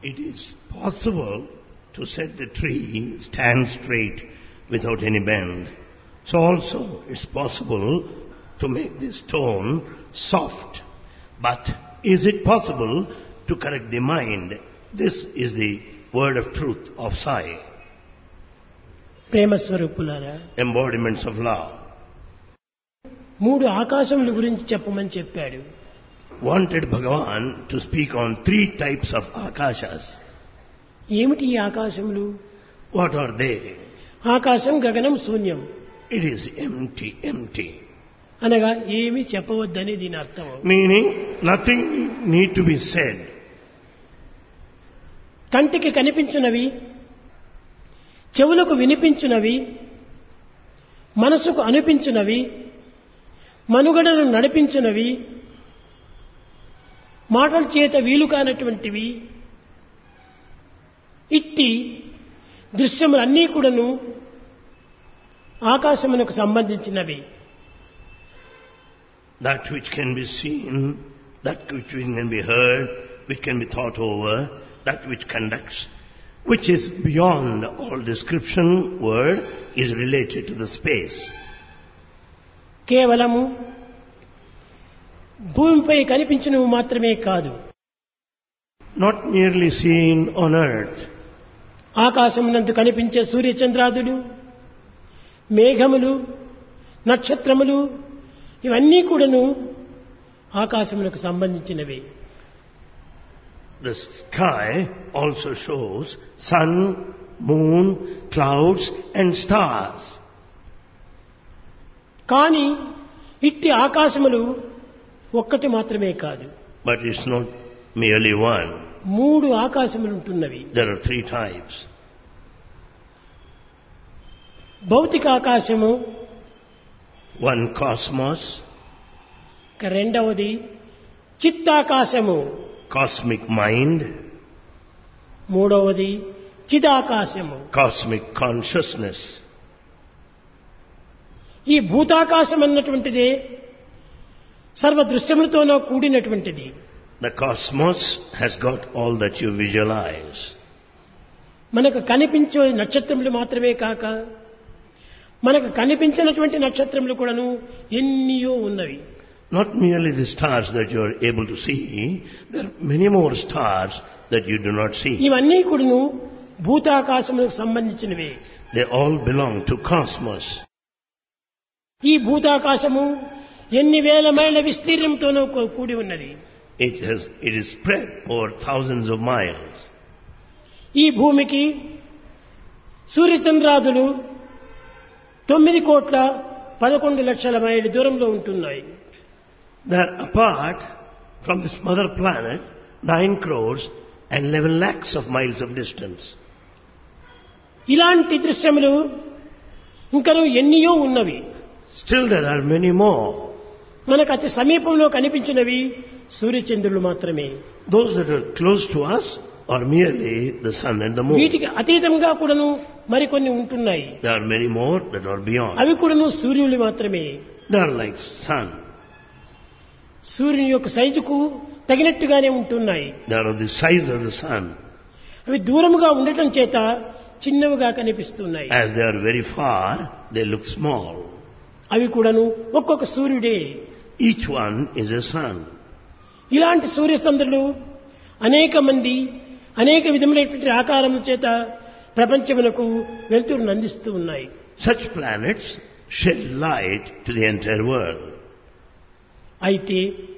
It is possible to set the tree stand straight without any bend. So also it's possible to make the stone soft. But is it possible to correct the mind? This is the word of truth of Sai, ప్రేమ స్వరూపులారా embodiments of love. మూడు ఆకాశముల గురించి చెప్పమని చెప్పాడు Wanted Bhagavan to speak on three types of akashas. ఏమిటి ఈ ఆకాశములు What are they? ఆకాశం గగనం శూన్యం It is empty, empty. అనగా ఏమీ చెప్పవద్దని దీని అర్థం Meaning nothing need to be said. కంటికి కనిపించునవి చెవులకు వినిపించునవి మనసుకు అనిపించునవి మనుగడను నడిపించునవి మాటల చేత వీలు కానటువంటివి ఇట్టి దృశ్యములన్నీ కూడాను ఆకాశమునకు సంబంధించినవి That which can be seen, that which can be heard, which can be thought over, that which conducts, which is beyond all description word is related to the space. కేవలము భూమిపై కనిపించినవి మాత్రమే కాదు Not merely seen on earth, ఆకాశమునందు కనిపించే సూర్యచంద్రాదులు మేఘములు నక్షత్రములు ఇవన్నీ కూడాను ఆకాశమునకు సంబంధించినవి the sky also shows sun, moon, clouds and stars. కానీ ఇట్టి ఆకాశములు ఒక్కటి మాత్రమే కాదు But it's not merely one. మూడు ఆకాశములు ఉంటున్నవి There are three types. భౌతిక ఆకాశము One cosmos, ఇక రెండవది చిత్తాకాశము cosmic mind, మూడవది చిదాకాశము cosmic consciousness. ఈ భూతాకాశం అన్నటువంటిదే సర్వ దృశ్యములతోనో కూడినటువంటిది The cosmos has got all that you visualize. మనకు కనిపించే నక్షత్రములు మాత్రమే కాక మనకు కనిపించినటువంటి నక్షత్రములు కూడాను ఎన్నియో ఉన్నవి Not merely the stars that you are able to see, there are many more stars that you do not see. ఇవన్నీ కూడాను భూతాకాశములకు సంబంధించినవే They all belong to cosmos. ఈ భూతాకాశము ఎన్ని వేల మైళ్ళ విస్తీర్ణంతోనో కూ- కూడి ఉన్నది It has, it is spread over thousands of miles. ఈ భూమికి సూర్యచంద్రాదులు తొమ్మిది కోట్ల పదకొండు లక్షల మైళ్ళ దూరంలో ఉంటున్నాయి They are apart from this mother planet, 9 crores and 11 lakhs of miles of distance. ఇలాంటి దృశ్యములు ఇంకను ఎన్నియో ఉన్నవి Still there are many more. మనకు అతి సమీపంలో కనిపించినవి సూర్యచంద్రులు మాత్రమే Those that are close to us are merely the sun and the moon. వీటికి అతీతంగా కూడాను మరికొన్ని ఉంటున్నాయి There are many more that are beyond. అవి కూడాను సూర్యులు మాత్రమే They are like sun. సూర్యుని యొక్క సైజుకు తగినట్టుగానే ఉంటున్నాయి They are of the size of the sun. అవి దూరముగా ఉండటం చేత చిన్నవిగా కనిపిస్తున్నాయి As they are very far, they look small. అవి కూడాను ఒక్కొక్క సూర్యుడే Each one is a sun. ఇలాంటి సూర్యచంద్రులు అనేక మంది అనేక విధములైనటువంటి ఆకారముల చేత ప్రపంచమునకు వెలుతురును అందిస్తూ ఉన్నాయి Such planets shed light to the entire world. అయితే